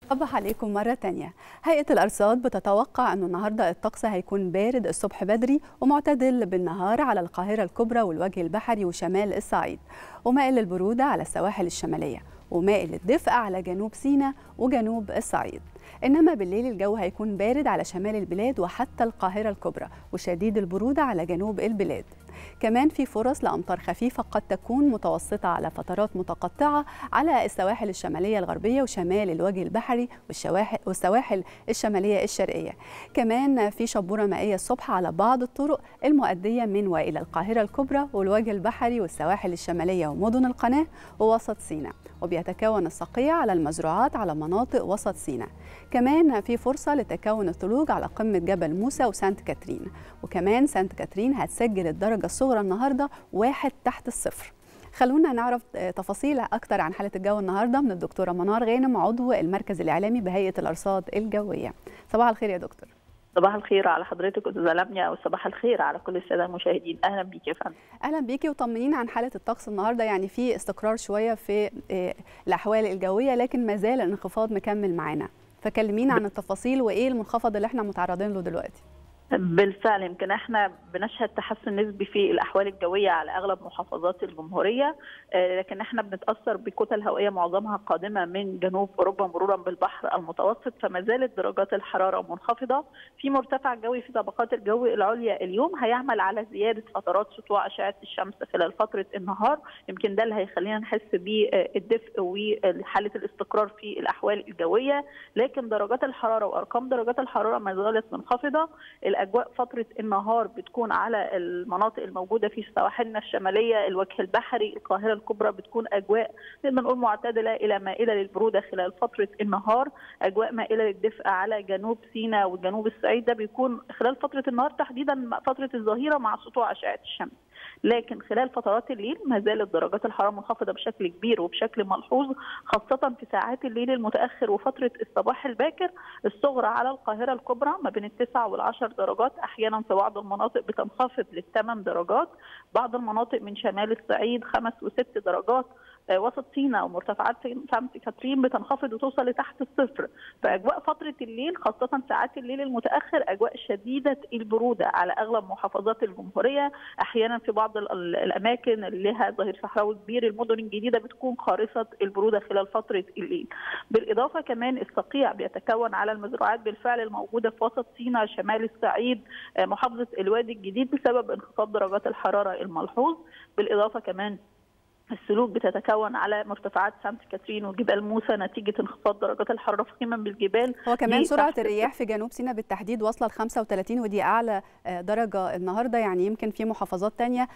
صباح عليكم مرة تانية هيئة الأرصاد بتتوقع أنه النهاردة الطقس هيكون بارد الصبح بدري ومعتدل بالنهار على القاهرة الكبرى والوجه البحري وشمال الصعيد ومائل للبرودة على السواحل الشمالية ومائل للدفء على جنوب سيناء وجنوب الصعيد إنما بالليل الجو هيكون بارد على شمال البلاد وحتى القاهرة الكبرى وشديد البرودة على جنوب البلاد كمان في فرص لأمطار خفيفة قد تكون متوسطة على فترات متقطعة على السواحل الشمالية الغربية وشمال الوجه البحري والسواحل الشمالية الشرقية كمان في شبورة مائية الصبح على بعض الطرق المؤدية من وإلى القاهرة الكبرى والوجه البحري والسواحل الشمالية ومدن القناة ووسط سيناء وبيتكون الصقيع على المزروعات على مناطق وسط سيناء كمان في فرصة لتكون الثلوج على قمة جبل موسى وسانت كاترين وكمان سانت كاترين هتسجل الدرجة الصغرى النهاردة واحد تحت الصفر خلونا نعرف تفاصيل أكتر عن حالة الجو النهاردة من الدكتورة منار غانم عضو المركز الإعلامي بهيئة الأرصاد الجوية صباح الخير يا دكتور صباح الخير على حضرتك استاذه لميا وصباح الخير على كل الساده المشاهدين اهلا بيكي يا فندم اهلا بيكي وطمنينا عن حاله الطقس النهارده يعني في استقرار شويه في الاحوال الجويه لكن ما زال الانخفاض مكمل معانا فكلمينا عن التفاصيل وايه المنخفض اللي احنا متعرضين له دلوقتي بالفعل يمكن احنا بنشهد تحسن نسبي في الاحوال الجويه على اغلب محافظات الجمهوريه لكن احنا بنتاثر بكتل هوائيه معظمها قادمه من جنوب اوروبا مرورا بالبحر المتوسط فما زالت درجات الحراره منخفضه في مرتفع جوي في طبقات الجو العليا اليوم هيعمل على زياده فترات سطوع اشعه الشمس خلال فتره النهار يمكن ده اللي هيخلينا نحس بالدفء وحاله الاستقرار في الاحوال الجويه لكن درجات الحراره وارقام درجات الحراره ما زالت منخفضه الاجواء فتره النهار بتكون على المناطق الموجوده في سواحلنا الشماليه الوجه البحري القاهره الكبرى بتكون اجواء نقدر نقول معتدله الى مائله للبروده خلال فتره النهار اجواء مائله للدفء على جنوب سيناء وجنوب الصعيد ده بيكون خلال فتره النهار تحديدا فتره الظهيره مع سطوع اشعه الشمس لكن خلال فترات الليل ما زالت درجات الحراره منخفضه بشكل كبير وبشكل ملحوظ خاصه في ساعات الليل المتاخر وفتره الصباح الباكر الصغرى على القاهره الكبرى ما بين التسع والعشر درجات احيانا في بعض المناطق بتنخفض للثمان درجات بعض المناطق من شمال الصعيد خمس وست درجات وسط سيناء ومرتفعات سانت كاترين بتنخفض وتوصل لتحت الصفر فاجواء فتره الليل خاصه ساعات الليل المتاخر اجواء شديده البروده على اغلب محافظات الجمهوريه احيانا في بعض الاماكن اللي لها ظهير صحراوي كبير المدن الجديده بتكون قارصه البروده خلال فتره الليل بالاضافه كمان الصقيع بيتكون على المزروعات بالفعل الموجوده في وسط سيناء شمال الصعيد محافظه الوادي الجديد بسبب انخفاض درجات الحراره الملحوظ بالاضافه كمان السلوك بتتكون على مرتفعات سانت كاترين وجبال موسى نتيجه انخفاض درجات الحراره في قمم بالجبال هو كمان سرعه الرياح في جنوب سيناء بالتحديد واصله ل 35 ودي اعلى درجه النهارده يعني يمكن في محافظات ثانيه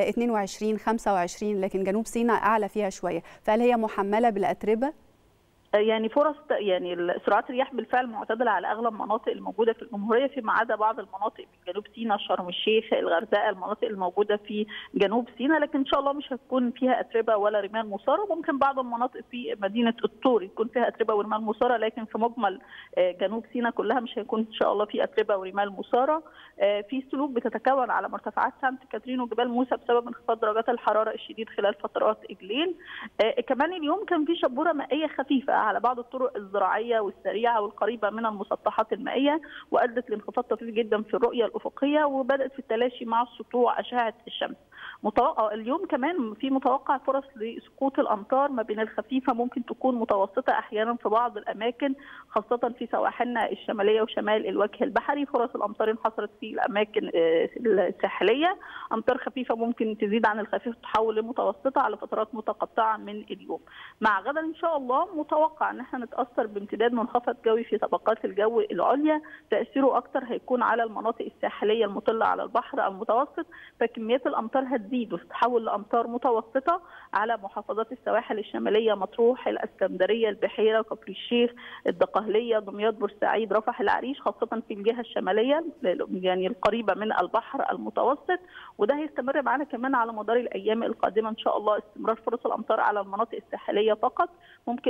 22 25 لكن جنوب سيناء اعلى فيها شويه فهل هي محمله بالاتربه يعني فرص يعني سرعات الرياح بالفعل معتدله على اغلب المناطق الموجوده في الجمهوريه فيما عدا بعض المناطق في جنوب سيناء شرم الشيخ الغردقه المناطق الموجوده في جنوب سيناء لكن ان شاء الله مش هتكون فيها اتربه ولا رمال مثاره ممكن بعض المناطق في مدينه الطور يكون فيها اتربه ورمال مثاره لكن في مجمل جنوب سيناء كلها مش هيكون ان شاء الله في اتربه ورمال مثاره في سلوك بتتكون على مرتفعات سانت كاترين وجبال موسى بسبب انخفاض درجات الحراره الشديد خلال فترات الليل كمان اليوم كان في شبوره مائيه خفيفه على بعض الطرق الزراعيه والسريعه والقريبه من المسطحات المائيه وادت لانخفاض طفيف جدا في الرؤيه الافقيه وبدات في التلاشي مع سطوع اشعه الشمس. متوقع اليوم كمان في متوقع فرص لسقوط الامطار ما بين الخفيفه ممكن تكون متوسطه احيانا في بعض الاماكن خاصه في سواحلنا الشماليه وشمال الوجه البحري فرص الامطار انحصرت في الاماكن الساحليه امطار خفيفه ممكن تزيد عن الخفيف تحول لمتوسطه على فترات متقطعه من اليوم مع غدا ان شاء الله متوقع ان احنا نتاثر بامتداد منخفض جوي في طبقات الجو العليا تاثيره اكثر هيكون على المناطق الساحليه المطله على البحر المتوسط فكميات الامطار هتزيد وتتحول لامطار متوسطه على محافظات السواحل الشماليه مطروح الاسكندريه البحيره كفر الشيخ الدقهليه دمياط بورسعيد رفح العريش خاصه في الجهه الشماليه يعني القريبه من البحر المتوسط وده هيستمر معانا كمان على مدار الايام القادمه ان شاء الله استمرار فرص الامطار على المناطق الساحليه فقط ممكن مع يوم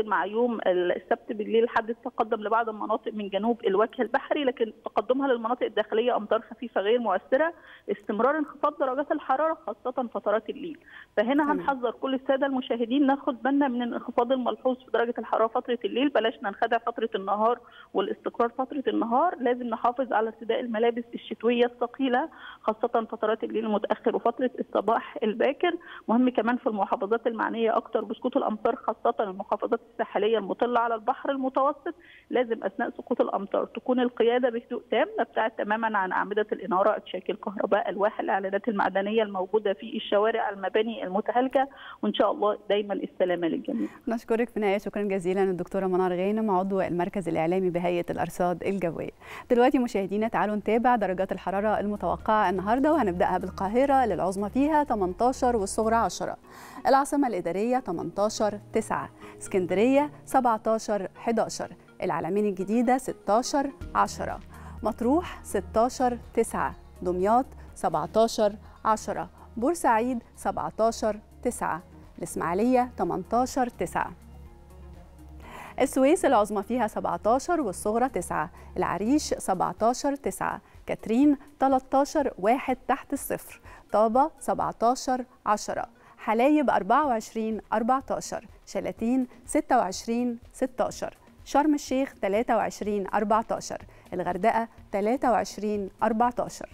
يوم السبت بالليل حدث تقدم لبعض المناطق من جنوب الوجه البحري لكن تقدمها للمناطق الداخليه امطار خفيفه غير مؤثره استمرار انخفاض درجات الحراره خاصه فترات الليل فهنا هنحذر كل الساده المشاهدين ناخد بالنا من الانخفاض الملحوظ في درجه الحراره فتره الليل بلاش ننخدع فتره النهار والاستقرار فتره النهار لازم نحافظ على ارتداء الملابس الشتويه الثقيله خاصه فترات الليل المتاخر وفتره الصباح الباكر مهم كمان في المحافظات المعنيه اكثر بسقوط الامطار خاصه المحافظات الساحليه المطله على البحر المتوسط لازم اثناء سقوط الامطار تكون القياده بهدوء تام نبتعد تماما عن اعمده الاناره اتشاك الكهرباء الواح الاعلانات المعدنيه الموجوده في الشوارع المباني المتهالكه وان شاء الله دايما السلامه للجميع نشكرك في النهايه شكرا جزيلا الدكتوره منار غانم عضو المركز الاعلامي بهيئه الارصاد الجويه دلوقتي مشاهدينا تعالوا نتابع درجات الحراره المتوقعه النهارده وهنبداها بالقاهره للعظمى فيها 18 والصغرى 10 العاصمه الاداريه 18 9 اسكندريه 17 11 العلمين الجديده 16 10 مطروح 16 9 دمياط 17 10 بورسعيد 17 9 الإسماعيلية 18 9 السويس العظمى فيها 17 والصغرى 9 العريش 17 9 كاترين 13 1 تحت الصفر طابة 17 10 حلايب 24 14 شلاتين 26 16 شرم الشيخ 23 14 الغردقة 23 14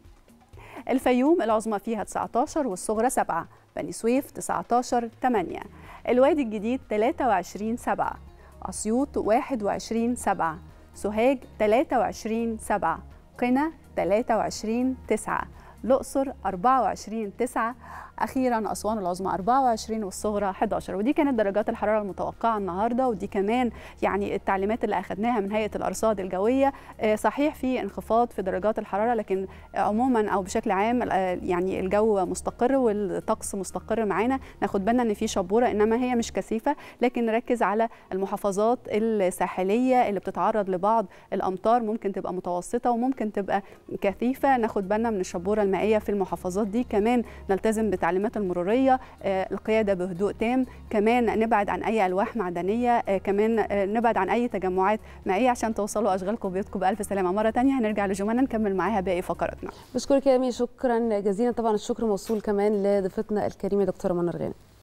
الفيوم العظمى فيها 19 والصغرى 7 بني سويف 19 8 الوادي الجديد 23 7 أسيوط 21 7 سوهاج 23 7 قنا 23 9 الأقصر 24 9 أخيرا أسوان العظمى 24 والصغرى 11 ودي كانت درجات الحرارة المتوقعة النهاردة ودي كمان يعني التعليمات اللي أخذناها من هيئة الأرصاد الجوية صحيح في انخفاض في درجات الحرارة لكن عموما أو بشكل عام يعني الجو مستقر والطقس مستقر معانا ناخد بالنا إن في شبورة إنما هي مش كثيفة لكن نركز على المحافظات الساحلية اللي بتتعرض لبعض الأمطار ممكن تبقى متوسطة وممكن تبقى كثيفة ناخد بالنا من الشبورة المائية في المحافظات دي كمان نلتزم بالتعليمات المرورية القيادة بهدوء تام كمان نبعد عن أي ألواح معدنية كمان نبعد عن أي تجمعات مائية عشان توصلوا أشغالكم وبيوتكم بألف سلامة مرة تانية هنرجع لجمانة نكمل معاها باقي فقراتنا بشكرك يا أمي شكرا جزيلا طبعا الشكر موصول كمان لضيفتنا الكريمة دكتورة منى غانم